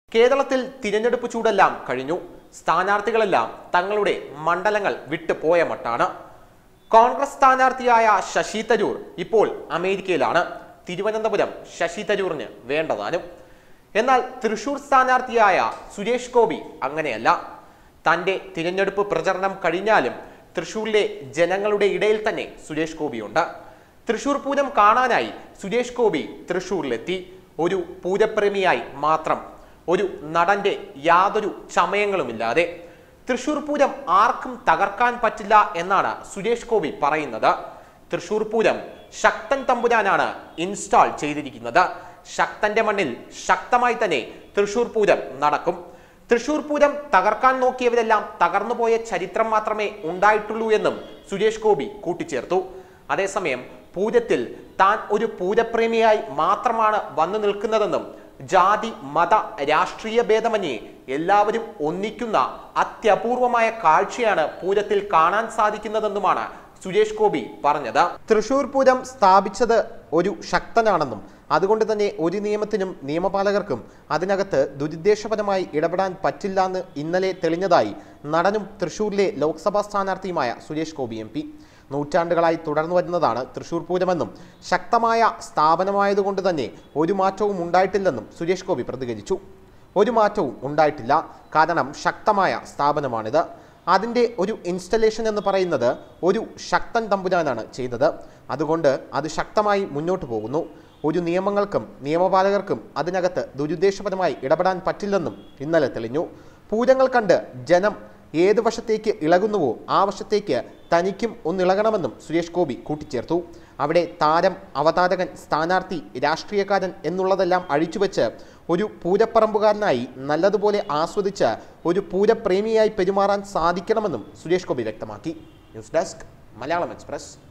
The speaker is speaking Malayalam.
കേരളത്തിൽ തിരഞ്ഞെടുപ്പ് ചൂടെല്ലാം കഴിഞ്ഞു സ്ഥാനാർത്ഥികളെല്ലാം തങ്ങളുടെ മണ്ഡലങ്ങൾ വിട്ടുപോയ മട്ടാണ് കോൺഗ്രസ് സ്ഥാനാർത്ഥിയായ ശശി തരൂർ ഇപ്പോൾ അമേരിക്കയിലാണ് തിരുവനന്തപുരം ശശി തരൂറിന് വേണ്ടതാനും എന്നാൽ തൃശൂർ സ്ഥാനാർത്ഥിയായ സുരേഷ് ഗോപി അങ്ങനെയല്ല തന്റെ തിരഞ്ഞെടുപ്പ് പ്രചരണം കഴിഞ്ഞാലും തൃശൂരിലെ ജനങ്ങളുടെ ഇടയിൽ തന്നെ സുരേഷ് ഗോപിയുണ്ട് തൃശൂർ പൂരം കാണാനായി സുരേഷ് ഗോപി തൃശൂരിലെത്തി ഒരു പൂരപ്രേമിയായി മാത്രം ഒരു നടന്റെ യാതൊരു ചമയങ്ങളുമില്ലാതെ തൃശൂർ പൂരം ആർക്കും തകർക്കാൻ പറ്റില്ല എന്നാണ് സുരേഷ് ഗോപി പറയുന്നത് തൃശൂർ പൂരം ശക്തൻ തമ്പുരാനാണ് ഇൻസ്റ്റാൾ ചെയ്തിരിക്കുന്നത് ശക്തന്റെ മണ്ണിൽ ശക്തമായി തന്നെ തൃശൂർ പൂരം നടക്കും തൃശൂർ പൂരം തകർക്കാൻ നോക്കിയവരെല്ലാം തകർന്നുപോയ ചരിത്രം മാത്രമേ ഉണ്ടായിട്ടുള്ളൂ എന്നും സുരേഷ് ഗോപി കൂട്ടിച്ചേർത്തു അതേസമയം പൂരത്തിൽ താൻ ഒരു പൂരപ്രേമിയായി മാത്രമാണ് വന്നു നിൽക്കുന്നതെന്നും ജാതി മത രാഷ്ട്രീയ ഭേദമന്യേ എല്ലാവരും ഒന്നിക്കുന്ന അത്യപൂർവമായ കാഴ്ചയാണ് പൂരത്തിൽ കാണാൻ സാധിക്കുന്നതെന്നുമാണ് സുരേഷ് ഗോപി പറഞ്ഞത് തൃശൂർ പൂരം സ്ഥാപിച്ചത് ഒരു ശക്തനാണെന്നും അതുകൊണ്ട് തന്നെ ഒരു നിയമത്തിനും നിയമപാലകർക്കും അതിനകത്ത് ദുരുദ്ദേശപരമായി ഇടപെടാൻ പറ്റില്ല എന്ന് ഇന്നലെ തെളിഞ്ഞതായി നടനും തൃശൂരിലെ ലോക്സഭാ സ്ഥാനാർത്ഥിയുമായ സുരേഷ് ഗോപി എം പി നൂറ്റാണ്ടുകളായി തുടർന്നു വരുന്നതാണ് തൃശൂർ പൂരമെന്നും ശക്തമായ സ്ഥാപനമായതുകൊണ്ട് തന്നെ ഒരു മാറ്റവും ഉണ്ടായിട്ടില്ലെന്നും സുരേഷ് ഗോപി പ്രതികരിച്ചു ഒരു മാറ്റവും ഉണ്ടായിട്ടില്ല കാരണം ശക്തമായ സ്ഥാപനമാണിത് അതിൻ്റെ ഒരു ഇൻസ്റ്റലേഷൻ എന്ന് പറയുന്നത് ഒരു ശക്തൻ തമ്പുരാനാണ് ചെയ്തത് അതുകൊണ്ട് അത് ശക്തമായി മുന്നോട്ട് പോകുന്നു ഒരു നിയമങ്ങൾക്കും നിയമപാലകർക്കും അതിനകത്ത് ദുരുദ്ദേശപരമായി ഇടപെടാൻ പറ്റില്ലെന്നും ഇന്നലെ തെളിഞ്ഞു പൂരങ്ങൾ കണ്ട് ജനം ഏത് വശത്തേക്ക് ഇളകുന്നുവോ ആ വശത്തേക്ക് തനിക്കും ഒന്നിളകണമെന്നും സുരേഷ് ഗോപി കൂട്ടിച്ചേർത്തു അവിടെ താരം അവതാരകൻ സ്ഥാനാർത്ഥി രാഷ്ട്രീയക്കാരൻ എന്നുള്ളതെല്ലാം അഴിച്ചുവെച്ച് ഒരു പൂരപ്പറമ്പുകാരനായി നല്ലതുപോലെ ആസ്വദിച്ച് ഒരു പൂരപ്രേമിയായി പെരുമാറാൻ സാധിക്കണമെന്നും സുരേഷ് ഗോപി വ്യക്തമാക്കി ന്യൂസ് ഡെസ്ക് മലയാളം എക്സ്പ്രസ്